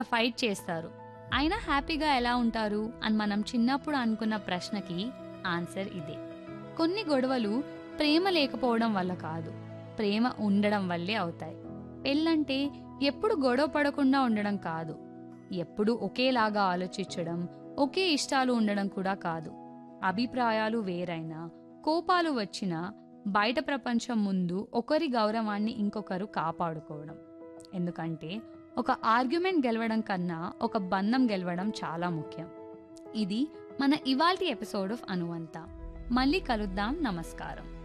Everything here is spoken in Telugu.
ఫైట్ చేస్తారు అయినా హ్యాపీగా ఎలా ఉంటారు అని మనం చిన్నప్పుడు అనుకున్న ప్రశ్నకి ఆన్సర్ ఇదే కొన్ని గొడవలు ప్రేమ లేకపోవడం వల్ల కాదు ప్రేమ ఉండడం వల్లే అవుతాయి పెళ్ళంటే ఎప్పుడు గొడవ పడకుండా ఉండడం కాదు ఎప్పుడు ఒకేలాగా ఆలోచించడం ఒకే ఇష్టాలు ఉండడం కూడా కాదు అభిప్రాయాలు వేరైనా కోపాలు వచ్చినా బయట ప్రపంచం ముందు ఒకరి గౌరవాన్ని ఇంకొకరు కాపాడుకోవడం ఎందుకంటే ఒక ఆర్గ్యుమెంట్ గెలవడం కన్నా ఒక బంధం గెలవడం చాలా ముఖ్యం ఇది మన ఇవాల్టి ఎపిసోడ్ ఆఫ్ అనువంత మళ్ళీ కలుద్దాం నమస్కారం